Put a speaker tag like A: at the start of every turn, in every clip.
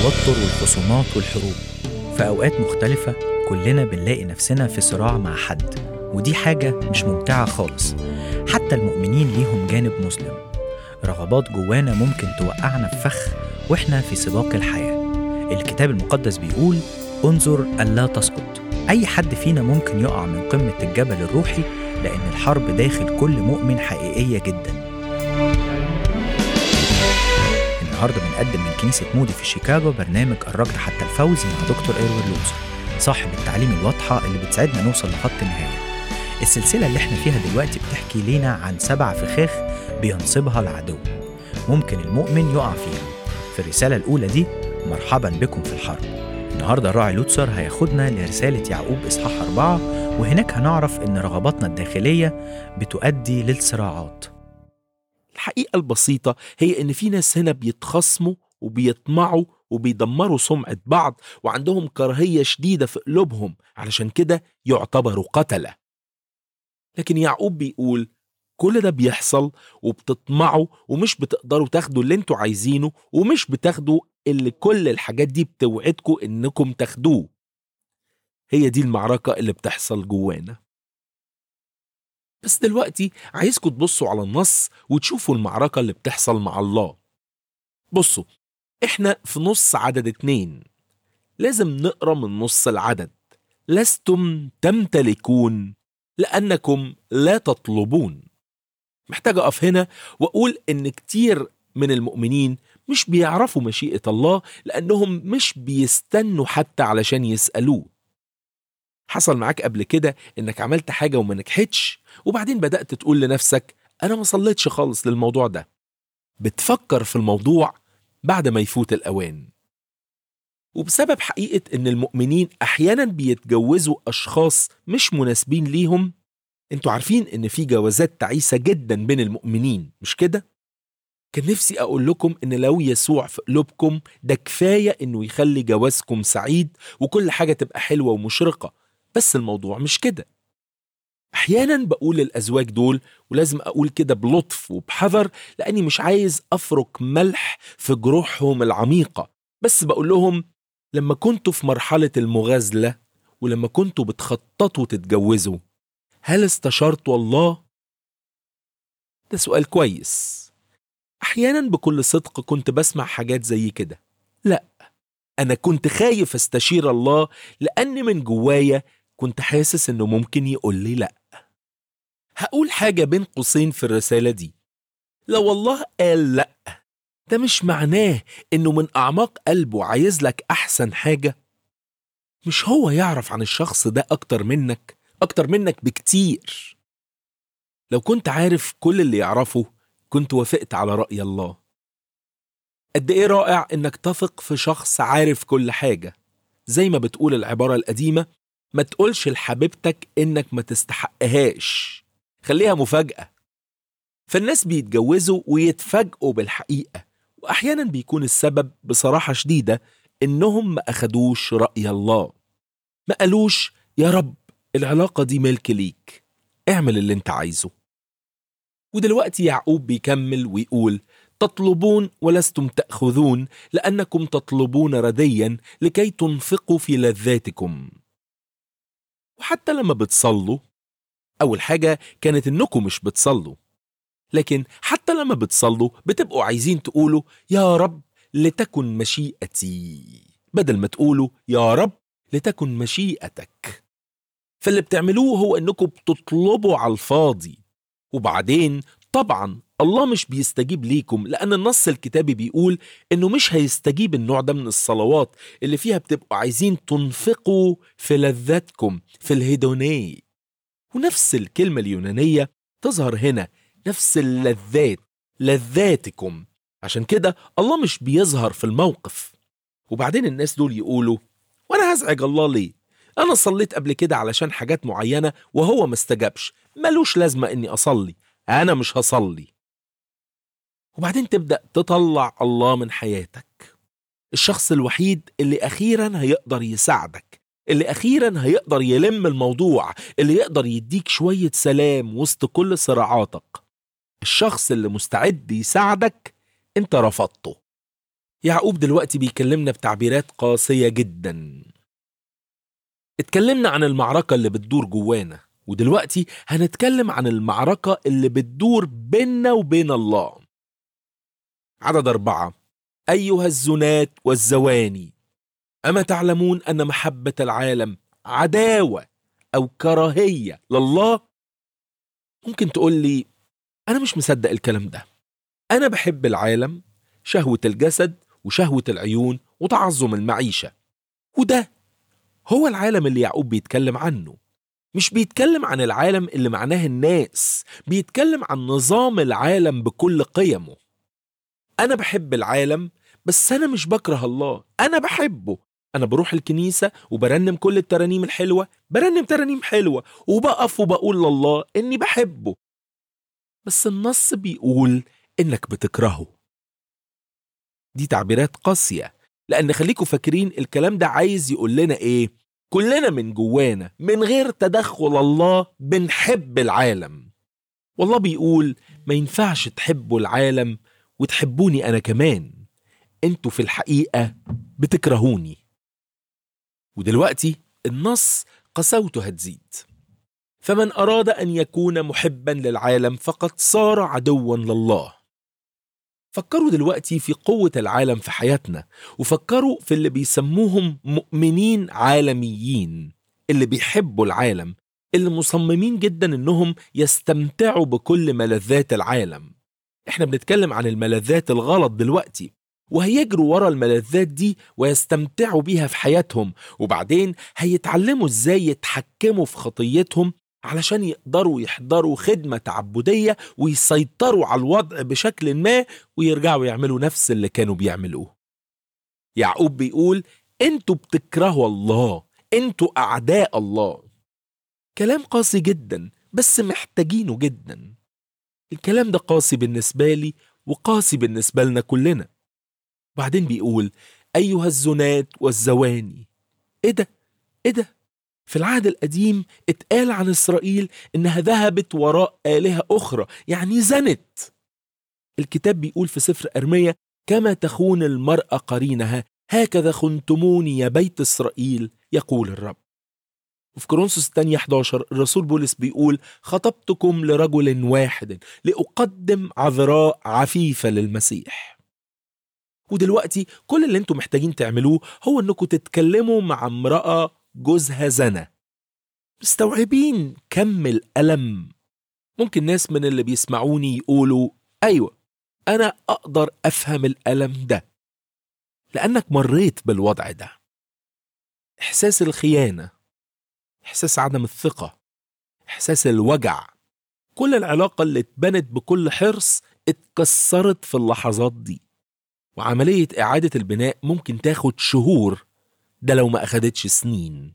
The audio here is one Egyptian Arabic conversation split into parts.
A: التوتر والخصومات والحروب في أوقات مختلفة كلنا بنلاقي نفسنا في صراع مع حد ودي حاجة مش ممتعة خالص حتى المؤمنين ليهم جانب مسلم رغبات جوانا ممكن توقعنا في فخ واحنا في سباق الحياة الكتاب المقدس بيقول انظر ألا تسقط أي حد فينا ممكن يقع من قمة الجبل الروحي لأن الحرب داخل كل مؤمن حقيقية جدا النهارده بنقدم من كنيسة مودي في شيكاغو برنامج الركض حتى الفوز مع دكتور إيروين لوزر صاحب التعليم الواضحة اللي بتساعدنا نوصل لخط النهاية السلسلة اللي احنا فيها دلوقتي بتحكي لينا عن سبع فخاخ بينصبها العدو ممكن المؤمن يقع فيها في الرسالة الأولى دي مرحبا بكم في الحرب النهارده الراعي لوتسر هياخدنا لرسالة يعقوب إصحاح أربعة وهناك هنعرف إن رغباتنا الداخلية بتؤدي للصراعات
B: الحقيقة البسيطة هي إن في ناس هنا بيتخصموا وبيطمعوا وبيدمروا سمعة بعض وعندهم كراهية شديدة في قلوبهم علشان كده يعتبروا قتلة لكن يعقوب بيقول كل ده بيحصل وبتطمعوا ومش بتقدروا تاخدوا اللي انتوا عايزينه ومش بتاخدوا اللي كل الحاجات دي بتوعدكم انكم تاخدوه هي دي المعركة اللي بتحصل جوانا بس دلوقتي عايزكم تبصوا على النص وتشوفوا المعركة اللي بتحصل مع الله بصوا احنا في نص عدد اتنين لازم نقرا من نص العدد لستم تمتلكون لأنكم لا تطلبون محتاج أقف هنا وأقول إن كتير من المؤمنين مش بيعرفوا مشيئة الله لأنهم مش بيستنوا حتى علشان يسألوه حصل معاك قبل كده إنك عملت حاجة وما نجحتش وبعدين بدأت تقول لنفسك أنا ما صليتش خالص للموضوع ده بتفكر في الموضوع بعد ما يفوت الأوان وبسبب حقيقة إن المؤمنين أحيانا بيتجوزوا أشخاص مش مناسبين ليهم انتوا عارفين إن في جوازات تعيسة جدا بين المؤمنين مش كده؟ كان نفسي أقول لكم إن لو يسوع في قلوبكم ده كفاية إنه يخلي جوازكم سعيد وكل حاجة تبقى حلوة ومشرقة بس الموضوع مش كده أحيانا بقول للأزواج دول ولازم أقول كده بلطف وبحذر لأني مش عايز أفرك ملح في جروحهم العميقة بس بقول لهم لما كنتوا في مرحلة المغازلة ولما كنتوا بتخططوا تتجوزوا هل استشرتوا الله؟ ده سؤال كويس أحيانا بكل صدق كنت بسمع حاجات زي كده لا أنا كنت خايف استشير الله لأن من جوايا كنت حاسس إنه ممكن يقول لي لأ هقول حاجة بين قوسين في الرسالة دي لو الله قال لأ ده مش معناه إنه من أعماق قلبه عايز لك أحسن حاجة مش هو يعرف عن الشخص ده أكتر منك أكتر منك بكتير لو كنت عارف كل اللي يعرفه كنت وافقت على رأي الله قد إيه رائع إنك تثق في شخص عارف كل حاجة زي ما بتقول العبارة القديمة ما تقولش لحبيبتك إنك ما تستحقهاش خليها مفاجأة فالناس بيتجوزوا ويتفاجئوا بالحقيقة وأحيانا بيكون السبب بصراحة شديدة إنهم ما أخدوش رأي الله ما قالوش يا رب العلاقة دي ملك ليك اعمل اللي انت عايزه ودلوقتي يعقوب بيكمل ويقول تطلبون ولستم تأخذون لأنكم تطلبون رديا لكي تنفقوا في لذاتكم وحتى لما بتصلوا أول حاجة كانت إنكم مش بتصلوا لكن حتى لما بتصلوا بتبقوا عايزين تقولوا يا رب لتكن مشيئتي بدل ما تقولوا يا رب لتكن مشيئتك فاللي بتعملوه هو انكم بتطلبوا على الفاضي وبعدين طبعا الله مش بيستجيب ليكم لأن النص الكتابي بيقول إنه مش هيستجيب النوع ده من الصلوات اللي فيها بتبقوا عايزين تنفقوا في لذاتكم في الهيدوني ونفس الكلمة اليونانية تظهر هنا نفس اللذات لذاتكم عشان كده الله مش بيظهر في الموقف وبعدين الناس دول يقولوا وانا هزعج الله ليه انا صليت قبل كده علشان حاجات معينة وهو ما استجابش ملوش لازمة اني اصلي انا مش هصلي وبعدين تبدأ تطلع الله من حياتك الشخص الوحيد اللي اخيرا هيقدر يساعدك اللي اخيرا هيقدر يلم الموضوع اللي يقدر يديك شوية سلام وسط كل صراعاتك الشخص اللي مستعد يساعدك انت رفضته يعقوب دلوقتي بيكلمنا بتعبيرات قاسية جدا اتكلمنا عن المعركة اللي بتدور جوانا ودلوقتي هنتكلم عن المعركة اللي بتدور بيننا وبين الله عدد أربعة أيها الزنات والزواني أما تعلمون أن محبة العالم عداوة أو كراهية لله ممكن تقول لي أنا مش مصدق الكلام ده أنا بحب العالم شهوة الجسد وشهوة العيون وتعظم المعيشة وده هو العالم اللي يعقوب بيتكلم عنه مش بيتكلم عن العالم اللي معناه الناس بيتكلم عن نظام العالم بكل قيمه أنا بحب العالم بس أنا مش بكره الله أنا بحبه أنا بروح الكنيسة وبرنم كل الترانيم الحلوة برنم ترانيم حلوة وبقف وبقول لله إني بحبه بس النص بيقول إنك بتكرهه دي تعبيرات قاسية لأن خليكم فاكرين الكلام ده عايز يقول لنا إيه كلنا من جوانا من غير تدخل الله بنحب العالم والله بيقول ما ينفعش تحبوا العالم وتحبوني أنا كمان انتوا في الحقيقة بتكرهوني ودلوقتي النص قسوته هتزيد فمن أراد أن يكون محبا للعالم فقد صار عدوا لله فكروا دلوقتي في قوة العالم في حياتنا وفكروا في اللي بيسموهم مؤمنين عالميين اللي بيحبوا العالم اللي مصممين جدا انهم يستمتعوا بكل ملذات العالم احنا بنتكلم عن الملذات الغلط دلوقتي وهيجروا ورا الملذات دي ويستمتعوا بيها في حياتهم وبعدين هيتعلموا ازاي يتحكموا في خطيتهم علشان يقدروا يحضروا خدمة تعبدية ويسيطروا على الوضع بشكل ما ويرجعوا يعملوا نفس اللي كانوا بيعملوه يعقوب بيقول انتوا بتكرهوا الله انتوا اعداء الله كلام قاسي جدا بس محتاجينه جدا الكلام ده قاسي بالنسبة لي وقاسي بالنسبة لنا كلنا بعدين بيقول أيها الزنات والزواني إيه ده؟ إيه ده؟ في العهد القديم اتقال عن إسرائيل إنها ذهبت وراء آلهة أخرى يعني زنت الكتاب بيقول في سفر أرمية كما تخون المرأة قرينها هكذا خنتموني يا بيت إسرائيل يقول الرب وفي كورنثوس الثانية 11 الرسول بولس بيقول خطبتكم لرجل واحد لأقدم عذراء عفيفة للمسيح ودلوقتي كل اللي انتم محتاجين تعملوه هو انكم تتكلموا مع امرأة جوزها زنى مستوعبين كم الألم ممكن ناس من اللي بيسمعوني يقولوا أيوة أنا أقدر أفهم الألم ده لأنك مريت بالوضع ده إحساس الخيانة إحساس عدم الثقة إحساس الوجع كل العلاقة اللي اتبنت بكل حرص اتكسرت في اللحظات دي وعملية إعادة البناء ممكن تاخد شهور ده لو ما أخدتش سنين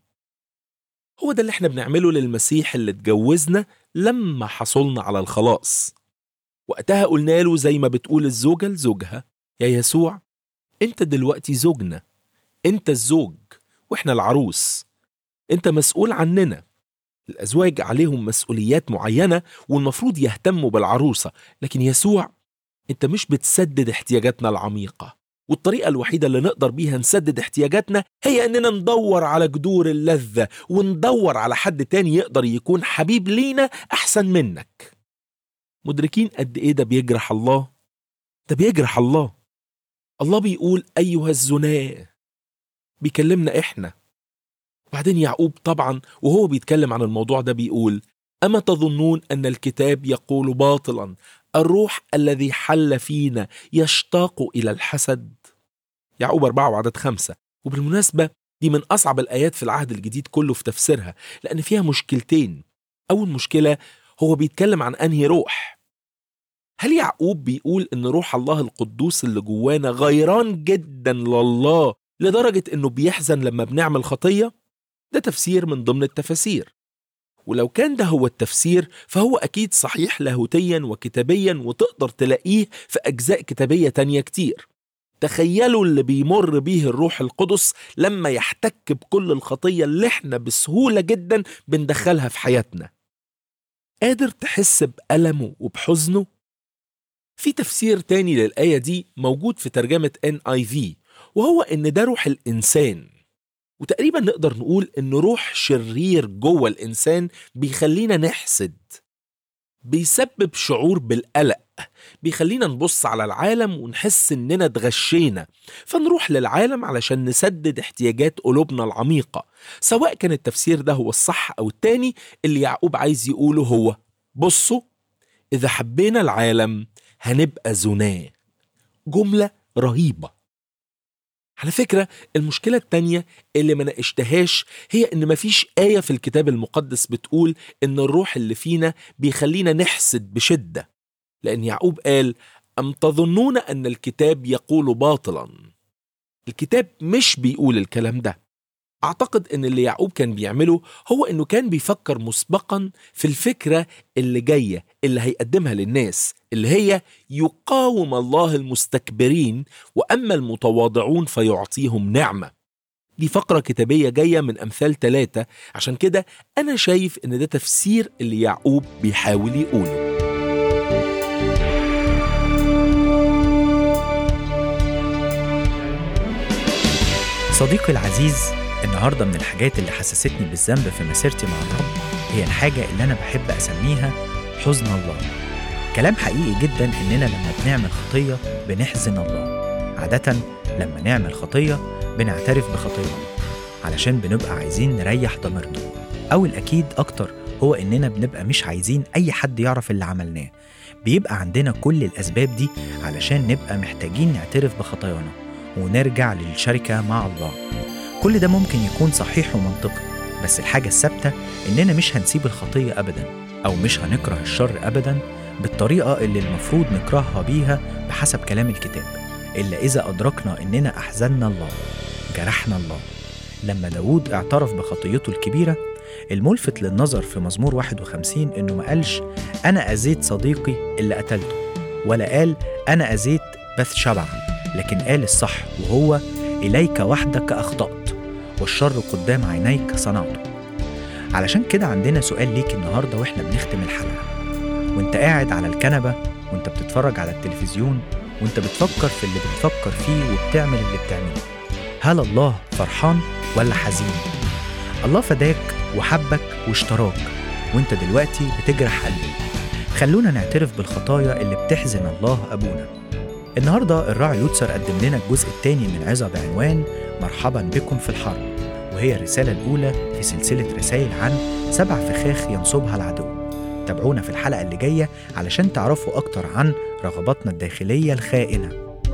B: هو ده اللي احنا بنعمله للمسيح اللي اتجوزنا لما حصلنا على الخلاص وقتها قلنا له زي ما بتقول الزوجة لزوجها يا يسوع انت دلوقتي زوجنا انت الزوج واحنا العروس انت مسؤول عننا الأزواج عليهم مسؤوليات معينة والمفروض يهتموا بالعروسة لكن يسوع انت مش بتسدد احتياجاتنا العميقة والطريقة الوحيدة اللي نقدر بيها نسدد احتياجاتنا هي اننا ندور على جذور اللذة وندور على حد تاني يقدر يكون حبيب لينا احسن منك مدركين قد ايه ده بيجرح الله ده بيجرح الله الله بيقول ايها الزناة بيكلمنا احنا وبعدين يعقوب طبعا وهو بيتكلم عن الموضوع ده بيقول أما تظنون أن الكتاب يقول باطلا الروح الذي حل فينا يشتاق إلى الحسد يعقوب أربعة وعدد خمسة وبالمناسبة دي من أصعب الآيات في العهد الجديد كله في تفسيرها لأن فيها مشكلتين أول مشكلة هو بيتكلم عن أنهي روح هل يعقوب بيقول إن روح الله القدوس اللي جوانا غيران جدا لله لدرجة إنه بيحزن لما بنعمل خطية؟ ده تفسير من ضمن التفاسير ولو كان ده هو التفسير فهو أكيد صحيح لاهوتيا وكتابيا وتقدر تلاقيه في أجزاء كتابية تانية كتير تخيلوا اللي بيمر بيه الروح القدس لما يحتك بكل الخطية اللي احنا بسهولة جدا بندخلها في حياتنا قادر تحس بألمه وبحزنه؟ في تفسير تاني للآية دي موجود في ترجمة NIV وهو إن ده روح الإنسان وتقريبا نقدر نقول إن روح شرير جوه الإنسان بيخلينا نحسد بيسبب شعور بالقلق بيخلينا نبص على العالم ونحس إننا اتغشينا فنروح للعالم علشان نسدد احتياجات قلوبنا العميقة سواء كان التفسير ده هو الصح أو التاني اللي يعقوب عايز يقوله هو بصوا إذا حبينا العالم هنبقى زناه جملة رهيبة على فكرة المشكلة التانية اللي ما ناقشتهاش هي إن مفيش آية في الكتاب المقدس بتقول إن الروح اللي فينا بيخلينا نحسد بشدة لأن يعقوب قال أم تظنون أن الكتاب يقول باطلا الكتاب مش بيقول الكلام ده أعتقد إن اللي يعقوب كان بيعمله هو إنه كان بيفكر مسبقا في الفكرة اللي جاية اللي هيقدمها للناس اللي هي يقاوم الله المستكبرين وأما المتواضعون فيعطيهم نعمة دي فقرة كتابية جاية من أمثال ثلاثة عشان كده أنا شايف إن ده تفسير اللي يعقوب بيحاول يقوله
A: صديقي العزيز النهارده من الحاجات اللي حسستني بالذنب في مسيرتي مع الرب هي الحاجة اللي أنا بحب أسميها حزن الله. كلام حقيقي جدا إننا لما بنعمل خطية بنحزن الله. عادة لما نعمل خطية بنعترف بخطيئنا علشان بنبقى عايزين نريح ضميرنا. أو الأكيد أكتر هو إننا بنبقى مش عايزين أي حد يعرف اللي عملناه. بيبقى عندنا كل الأسباب دي علشان نبقى محتاجين نعترف بخطايانا ونرجع للشركة مع الله. كل ده ممكن يكون صحيح ومنطقي بس الحاجة الثابتة إننا مش هنسيب الخطية أبدا أو مش هنكره الشر أبدا بالطريقة اللي المفروض نكرهها بيها بحسب كلام الكتاب إلا إذا أدركنا إننا أحزننا الله جرحنا الله لما داود اعترف بخطيته الكبيرة الملفت للنظر في مزمور 51 إنه ما قالش أنا أذيت صديقي اللي قتلته ولا قال أنا أذيت بث شبع لكن قال الصح وهو إليك وحدك أخطأت والشر قدام عينيك صنعته علشان كده عندنا سؤال ليك النهاردة وإحنا بنختم الحلقة وإنت قاعد على الكنبة وإنت بتتفرج على التلفزيون وإنت بتفكر في اللي بتفكر فيه وبتعمل اللي بتعمله هل الله فرحان ولا حزين؟ الله فداك وحبك واشتراك وإنت دلوقتي بتجرح قلبه خلونا نعترف بالخطايا اللي بتحزن الله أبونا النهارده الراعي لوتسر قدم لنا الجزء الثاني من عظة بعنوان مرحبا بكم في الحرب وهي الرسالة الأولى في سلسلة رسائل عن سبع فخاخ ينصبها العدو تابعونا في الحلقة اللي جاية علشان تعرفوا أكتر عن رغباتنا الداخلية الخائنة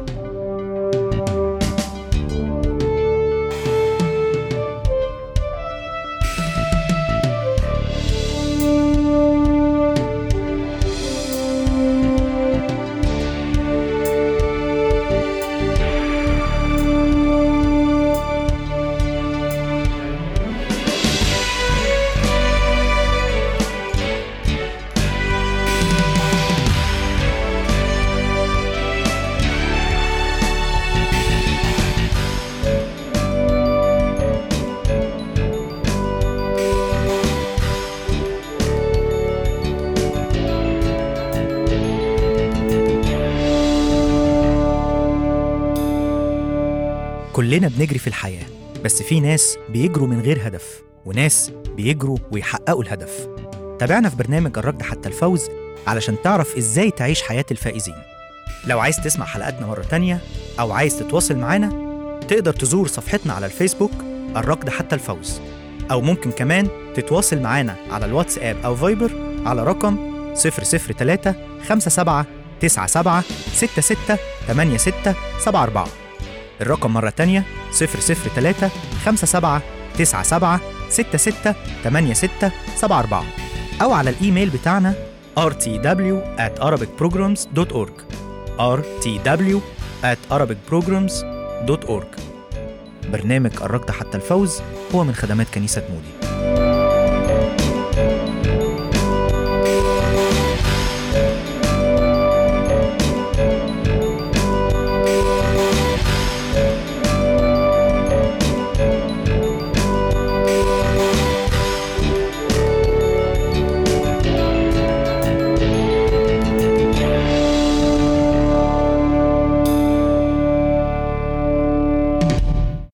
A: كلنا بنجري في الحياة بس في ناس بيجروا من غير هدف وناس بيجروا ويحققوا الهدف تابعنا في برنامج الركض حتى الفوز علشان تعرف ازاي تعيش حياة الفائزين لو عايز تسمع حلقاتنا مرة تانية أو عايز تتواصل معانا تقدر تزور صفحتنا على الفيسبوك الركض حتى الفوز أو ممكن كمان تتواصل معانا على الواتساب أو فايبر على رقم 003 57 97 66 86 74 الرقم مرة تانية 003 57 97 66 86 74 أو على الإيميل بتاعنا rtw at arabicprograms.org rtw at arabicprograms.org برنامج الركض حتى الفوز هو من خدمات كنيسة مودي